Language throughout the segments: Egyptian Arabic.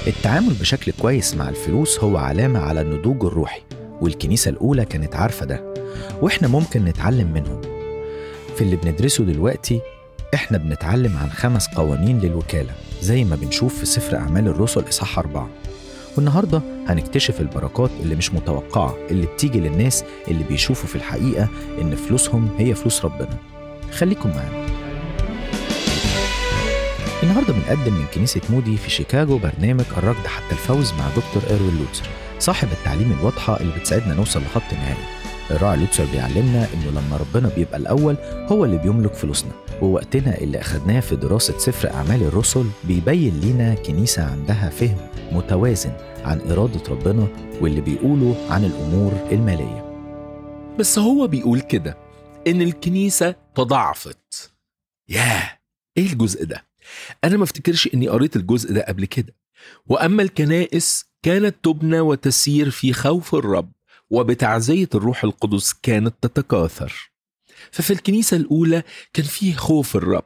التعامل بشكل كويس مع الفلوس هو علامة على النضوج الروحي والكنيسة الأولى كانت عارفة ده وإحنا ممكن نتعلم منهم في اللي بندرسه دلوقتي إحنا بنتعلم عن خمس قوانين للوكالة زي ما بنشوف في سفر أعمال الرسل إصحاح أربعة والنهاردة هنكتشف البركات اللي مش متوقعة اللي بتيجي للناس اللي بيشوفوا في الحقيقة إن فلوسهم هي فلوس ربنا خليكم معانا النهارده بنقدم من كنيسة مودي في شيكاغو برنامج الركض حتى الفوز مع دكتور إيروين لوتسر صاحب التعليم الواضحة اللي بتساعدنا نوصل لخط النهائي الراعي لوتسر بيعلمنا إنه لما ربنا بيبقى الأول هو اللي بيملك فلوسنا ووقتنا اللي أخدناه في دراسة سفر أعمال الرسل بيبين لينا كنيسة عندها فهم متوازن عن إرادة ربنا واللي بيقولوا عن الأمور المالية بس هو بيقول كده إن الكنيسة تضاعفت ياه إيه الجزء ده؟ أنا ما افتكرش إني قريت الجزء ده قبل كده وأما الكنائس كانت تبنى وتسير في خوف الرب وبتعزية الروح القدس كانت تتكاثر ففي الكنيسة الأولى كان فيه خوف الرب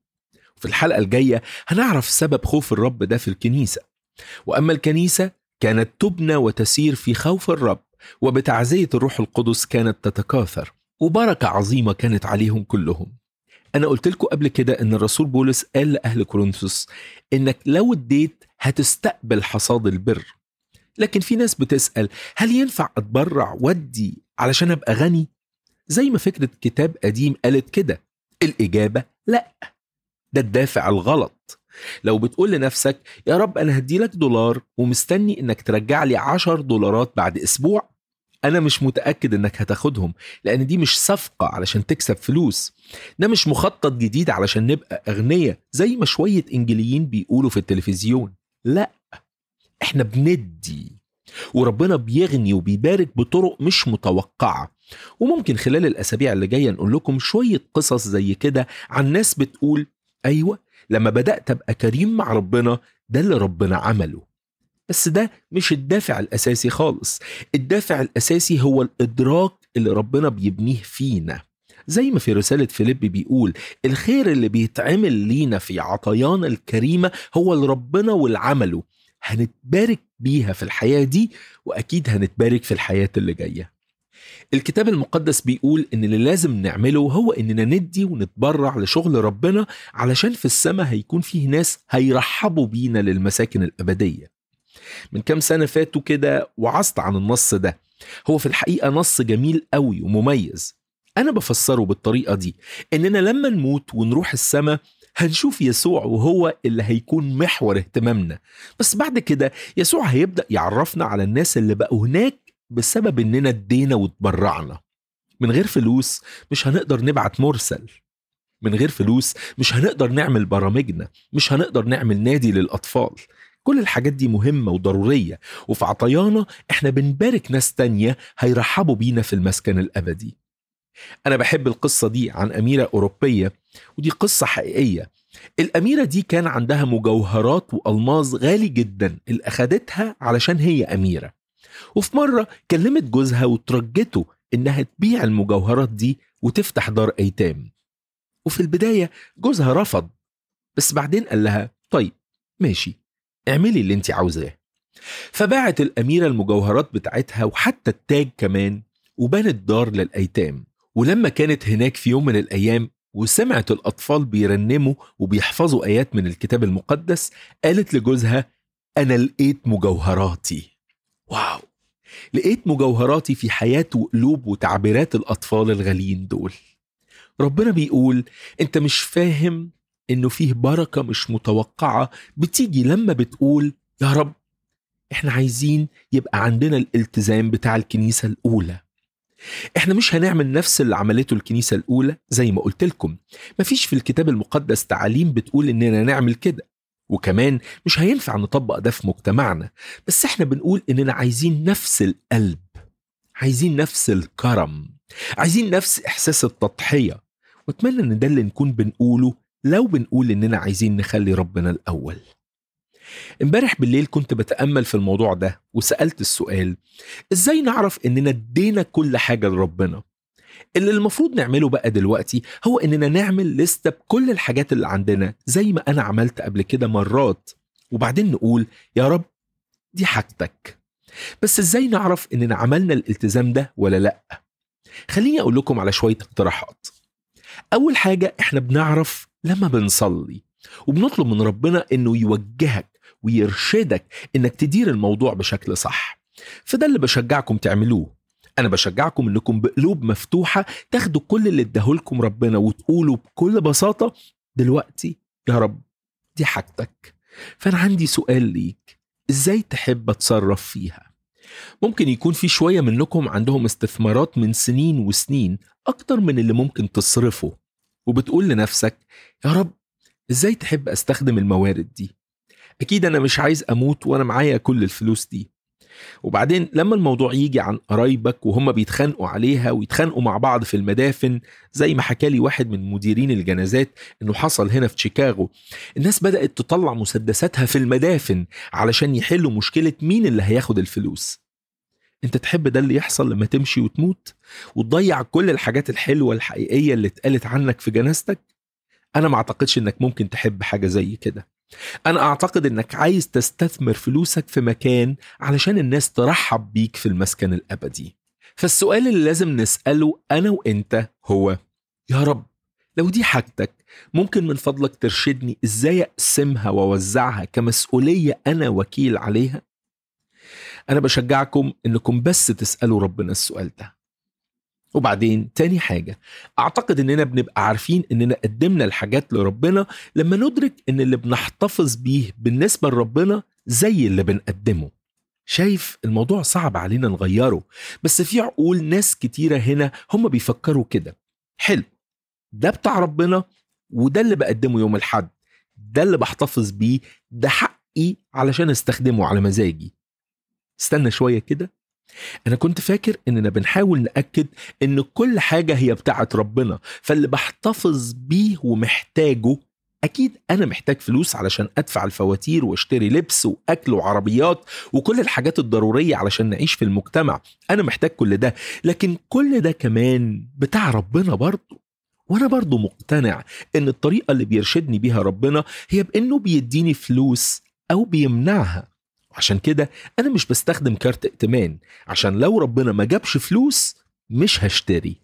في الحلقة الجاية هنعرف سبب خوف الرب ده في الكنيسة وأما الكنيسة كانت تبنى وتسير في خوف الرب وبتعزية الروح القدس كانت تتكاثر وبركة عظيمة كانت عليهم كلهم أنا قلت لكم قبل كده إن الرسول بولس قال لأهل كورنثوس إنك لو اديت هتستقبل حصاد البر لكن في ناس بتسأل هل ينفع أتبرع ودي علشان أبقى غني؟ زي ما فكرة كتاب قديم قالت كده الإجابة لأ ده الدافع الغلط لو بتقول لنفسك يا رب أنا هديلك دولار ومستني إنك ترجع لي عشر دولارات بعد أسبوع أنا مش متأكد إنك هتاخدهم لأن دي مش صفقة علشان تكسب فلوس ده مش مخطط جديد علشان نبقى أغنياء زي ما شوية إنجليين بيقولوا في التلفزيون لا إحنا بندي وربنا بيغني وبيبارك بطرق مش متوقعة وممكن خلال الأسابيع اللي جاية نقول لكم شوية قصص زي كده عن ناس بتقول أيوة لما بدأت أبقى كريم مع ربنا ده اللي ربنا عمله بس ده مش الدافع الأساسي خالص الدافع الأساسي هو الإدراك اللي ربنا بيبنيه فينا زي ما في رسالة فيليب بيقول الخير اللي بيتعمل لينا في عطايانا الكريمة هو لربنا والعمله هنتبارك بيها في الحياة دي وأكيد هنتبارك في الحياة اللي جاية الكتاب المقدس بيقول إن اللي لازم نعمله هو إننا ندي ونتبرع لشغل ربنا علشان في السماء هيكون فيه ناس هيرحبوا بينا للمساكن الأبدية من كام سنة فاتوا كده وعظت عن النص ده هو في الحقيقة نص جميل قوي ومميز أنا بفسره بالطريقة دي إننا لما نموت ونروح السماء هنشوف يسوع وهو اللي هيكون محور اهتمامنا بس بعد كده يسوع هيبدأ يعرفنا على الناس اللي بقوا هناك بسبب إننا ادينا واتبرعنا من غير فلوس مش هنقدر نبعت مرسل من غير فلوس مش هنقدر نعمل برامجنا مش هنقدر نعمل نادي للأطفال كل الحاجات دي مهمة وضرورية وفي عطايانا احنا بنبارك ناس تانية هيرحبوا بينا في المسكن الأبدي أنا بحب القصة دي عن أميرة أوروبية ودي قصة حقيقية الأميرة دي كان عندها مجوهرات وألماظ غالي جدا اللي أخدتها علشان هي أميرة وفي مرة كلمت جوزها وترجته إنها تبيع المجوهرات دي وتفتح دار أيتام وفي البداية جوزها رفض بس بعدين قال لها طيب ماشي اعملي اللي انت عاوزاه فباعت الأميرة المجوهرات بتاعتها وحتى التاج كمان وبنت دار للأيتام ولما كانت هناك في يوم من الأيام وسمعت الأطفال بيرنموا وبيحفظوا آيات من الكتاب المقدس قالت لجوزها أنا لقيت مجوهراتي واو لقيت مجوهراتي في حياة وقلوب وتعبيرات الأطفال الغاليين دول ربنا بيقول أنت مش فاهم إنه فيه بركة مش متوقعة بتيجي لما بتقول يا رب إحنا عايزين يبقى عندنا الالتزام بتاع الكنيسة الأولى احنا مش هنعمل نفس اللي عملته الكنيسة الأولى زي ما قلت لكم مفيش في الكتاب المقدس تعاليم بتقول إننا نعمل كده وكمان مش هينفع نطبق ده في مجتمعنا بس احنا بنقول إننا عايزين نفس القلب عايزين نفس الكرم عايزين نفس إحساس التضحية واتمنى إن ده اللي نكون بنقوله لو بنقول إننا عايزين نخلي ربنا الأول امبارح بالليل كنت بتأمل في الموضوع ده وسألت السؤال ازاي نعرف اننا ادينا كل حاجة لربنا اللي المفروض نعمله بقى دلوقتي هو اننا نعمل لستة بكل الحاجات اللي عندنا زي ما انا عملت قبل كده مرات وبعدين نقول يا رب دي حاجتك بس ازاي نعرف اننا عملنا الالتزام ده ولا لا خليني اقول لكم على شويه اقتراحات اول حاجه احنا بنعرف لما بنصلي وبنطلب من ربنا انه يوجهك ويرشدك انك تدير الموضوع بشكل صح فده اللي بشجعكم تعملوه انا بشجعكم انكم بقلوب مفتوحه تاخدوا كل اللي اداهولكم ربنا وتقولوا بكل بساطه دلوقتي يا رب دي حاجتك فانا عندي سؤال ليك ازاي تحب اتصرف فيها ممكن يكون في شويه منكم عندهم استثمارات من سنين وسنين اكتر من اللي ممكن تصرفه وبتقول لنفسك يا رب ازاي تحب استخدم الموارد دي اكيد انا مش عايز اموت وانا معايا كل الفلوس دي وبعدين لما الموضوع يجي عن قرايبك وهم بيتخانقوا عليها ويتخانقوا مع بعض في المدافن زي ما حكى لي واحد من مديرين الجنازات انه حصل هنا في شيكاغو الناس بدأت تطلع مسدساتها في المدافن علشان يحلوا مشكلة مين اللي هياخد الفلوس انت تحب ده اللي يحصل لما تمشي وتموت وتضيع كل الحاجات الحلوة الحقيقية اللي اتقالت عنك في جنازتك انا ما اعتقدش انك ممكن تحب حاجة زي كده أنا أعتقد إنك عايز تستثمر فلوسك في مكان علشان الناس ترحب بيك في المسكن الأبدي فالسؤال اللي لازم نسأله أنا وإنت هو يا رب لو دي حاجتك ممكن من فضلك ترشدني إزاي أقسمها وأوزعها كمسؤولية أنا وكيل عليها أنا بشجعكم إنكم بس تسألوا ربنا السؤال ده وبعدين تاني حاجة أعتقد إننا بنبقى عارفين إننا قدمنا الحاجات لربنا لما ندرك إن اللي بنحتفظ بيه بالنسبة لربنا زي اللي بنقدمه شايف الموضوع صعب علينا نغيره بس في عقول ناس كتيرة هنا هم بيفكروا كده حلو ده بتاع ربنا وده اللي بقدمه يوم الحد ده اللي بحتفظ بيه ده حقي علشان استخدمه على مزاجي استنى شوية كده أنا كنت فاكر إننا بنحاول نأكد إن كل حاجة هي بتاعت ربنا فاللي بحتفظ بيه ومحتاجه أكيد أنا محتاج فلوس علشان أدفع الفواتير واشتري لبس وأكل وعربيات وكل الحاجات الضرورية علشان نعيش في المجتمع أنا محتاج كل ده لكن كل ده كمان بتاع ربنا برضه وأنا برضه مقتنع إن الطريقة اللي بيرشدني بيها ربنا هي بإنه بيديني فلوس أو بيمنعها عشان كده أنا مش بستخدم كارت ائتمان عشان لو ربنا ما جابش فلوس مش هشتري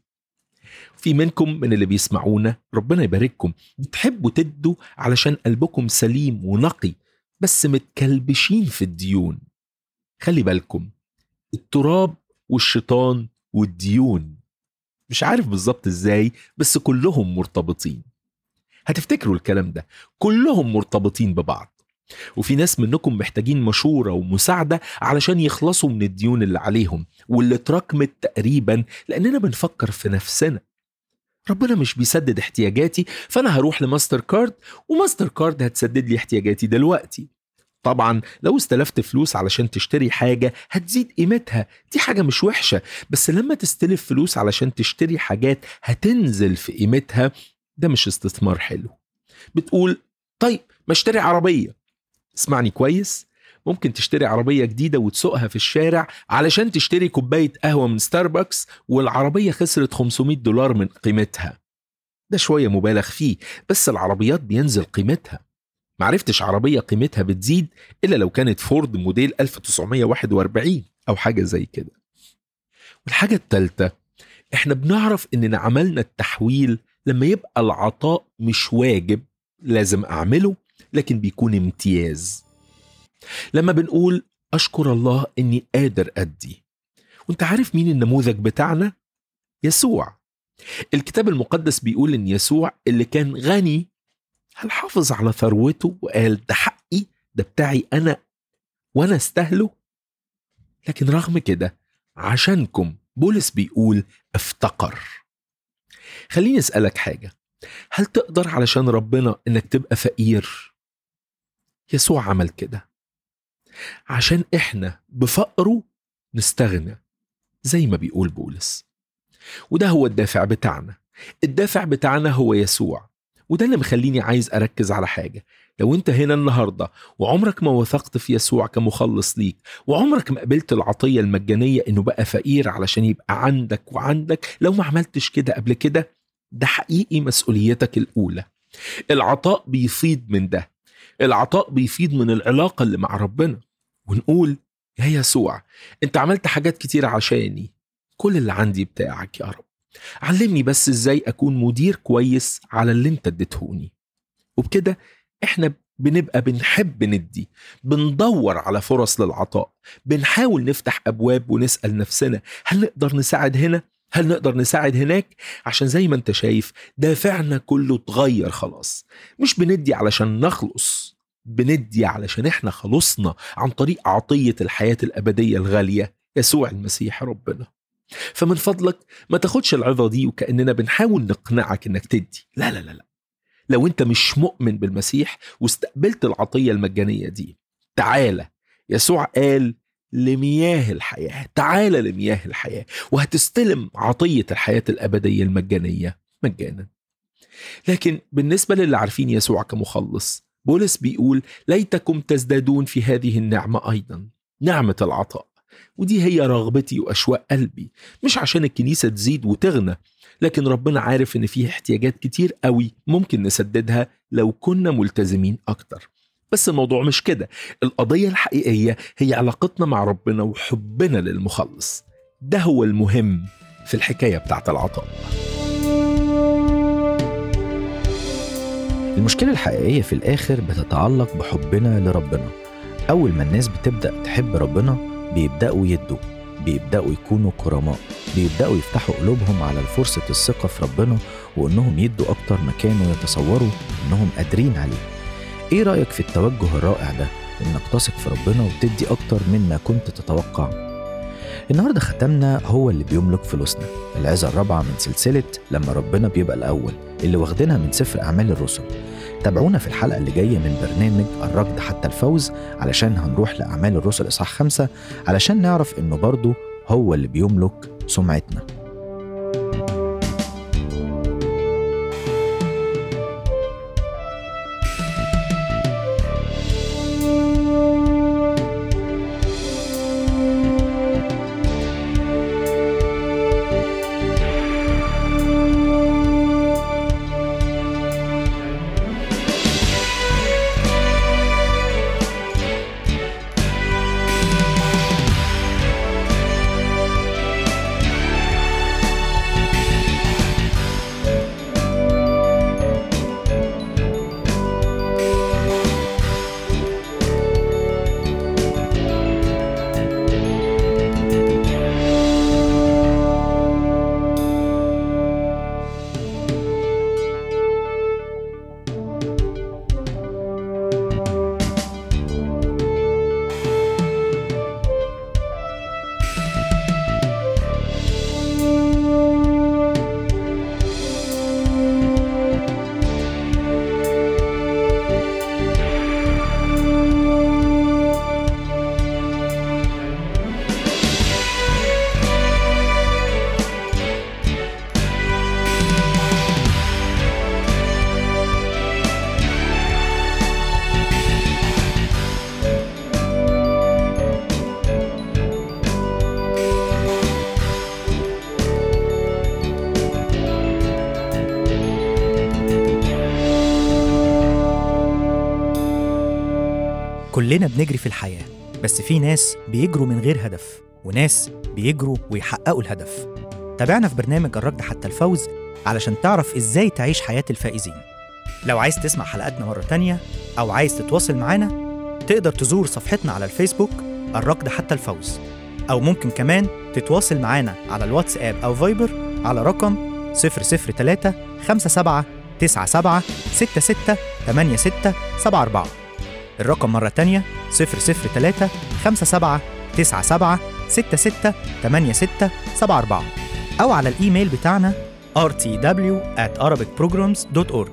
في منكم من اللي بيسمعونا ربنا يبارككم بتحبوا تدوا علشان قلبكم سليم ونقي بس متكلبشين في الديون خلي بالكم التراب والشيطان والديون مش عارف بالظبط ازاي بس كلهم مرتبطين هتفتكروا الكلام ده كلهم مرتبطين ببعض وفي ناس منكم محتاجين مشورة ومساعدة علشان يخلصوا من الديون اللي عليهم واللي اتراكمت تقريبا لأننا بنفكر في نفسنا ربنا مش بيسدد احتياجاتي فأنا هروح لماستر كارد وماستر كارد هتسدد لي احتياجاتي دلوقتي طبعا لو استلفت فلوس علشان تشتري حاجة هتزيد قيمتها دي حاجة مش وحشة بس لما تستلف فلوس علشان تشتري حاجات هتنزل في قيمتها ده مش استثمار حلو بتقول طيب ما اشتري عربية اسمعني كويس ممكن تشتري عربية جديدة وتسوقها في الشارع علشان تشتري كوباية قهوة من ستاربكس والعربية خسرت 500 دولار من قيمتها ده شوية مبالغ فيه بس العربيات بينزل قيمتها معرفتش عربية قيمتها بتزيد إلا لو كانت فورد موديل 1941 أو حاجة زي كده والحاجة التالتة احنا بنعرف اننا عملنا التحويل لما يبقى العطاء مش واجب لازم اعمله لكن بيكون امتياز لما بنقول اشكر الله اني قادر ادي وانت عارف مين النموذج بتاعنا يسوع الكتاب المقدس بيقول ان يسوع اللي كان غني هل حافظ على ثروته وقال ده حقي ده بتاعي انا وانا استاهله لكن رغم كده عشانكم بولس بيقول افتقر خليني اسالك حاجه هل تقدر علشان ربنا انك تبقى فقير يسوع عمل كده عشان احنا بفقره نستغنى زي ما بيقول بولس وده هو الدافع بتاعنا الدافع بتاعنا هو يسوع وده اللي مخليني عايز اركز على حاجه لو انت هنا النهارده وعمرك ما وثقت في يسوع كمخلص ليك وعمرك ما قبلت العطيه المجانيه انه بقى فقير علشان يبقى عندك وعندك لو ما عملتش كده قبل كده ده حقيقي مسؤوليتك الاولى العطاء بيفيض من ده العطاء بيفيض من العلاقه اللي مع ربنا ونقول يا يسوع انت عملت حاجات كتير عشاني كل اللي عندي بتاعك يا رب علمني بس ازاي اكون مدير كويس على اللي انت اديتهوني وبكده احنا بنبقى بنحب ندي بندور على فرص للعطاء بنحاول نفتح ابواب ونسال نفسنا هل نقدر نساعد هنا هل نقدر نساعد هناك عشان زي ما انت شايف دافعنا كله اتغير خلاص مش بندي علشان نخلص بندي علشان احنا خلصنا عن طريق عطية الحياة الأبدية الغالية يسوع المسيح ربنا فمن فضلك ما تاخدش العظة دي وكأننا بنحاول نقنعك انك تدي لا لا لا لا لو انت مش مؤمن بالمسيح واستقبلت العطية المجانية دي تعالى يسوع قال لمياه الحياة تعالى لمياه الحياة وهتستلم عطية الحياة الأبدية المجانية مجانا لكن بالنسبة للي عارفين يسوع كمخلص بولس بيقول ليتكم تزدادون في هذه النعمة أيضا نعمة العطاء ودي هي رغبتي وأشواق قلبي مش عشان الكنيسة تزيد وتغنى لكن ربنا عارف إن فيه احتياجات كتير قوي ممكن نسددها لو كنا ملتزمين أكتر بس الموضوع مش كده القضية الحقيقية هي علاقتنا مع ربنا وحبنا للمخلص ده هو المهم في الحكاية بتاعت العطاء المشكلة الحقيقية في الآخر بتتعلق بحبنا لربنا أول ما الناس بتبدأ تحب ربنا بيبدأوا يدوا بيبدأوا يكونوا كرماء بيبدأوا يفتحوا قلوبهم على فرصة الثقة في ربنا وإنهم يدوا أكتر ما كانوا يتصوروا إنهم قادرين عليه إيه رأيك في التوجه الرائع ده إنك تثق في ربنا وتدي أكتر مما كنت تتوقع النهاردة ختمنا هو اللي بيملك فلوسنا العظة الرابعة من سلسلة لما ربنا بيبقى الأول اللي واخدينها من سفر أعمال الرسل تابعونا في الحلقة اللي جاية من برنامج الركض حتى الفوز علشان هنروح لأعمال الرسل إصحاح خمسة علشان نعرف إنه برضه هو اللي بيملك سمعتنا كلنا بنجري في الحياة بس في ناس بيجروا من غير هدف وناس بيجروا ويحققوا الهدف تابعنا في برنامج الركض حتى الفوز علشان تعرف ازاي تعيش حياة الفائزين لو عايز تسمع حلقاتنا مرة تانية أو عايز تتواصل معانا تقدر تزور صفحتنا على الفيسبوك الركض حتى الفوز أو ممكن كمان تتواصل معانا على الواتساب أو فايبر على رقم 003 57 97 66 86 74 الرقم مرة تانية 003 57 97 66 86 74 أو على الإيميل بتاعنا rtw at arabicprograms.org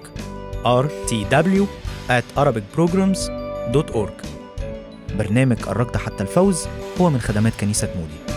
rtw at arabicprograms.org برنامج الركض حتى الفوز هو من خدمات كنيسة مودي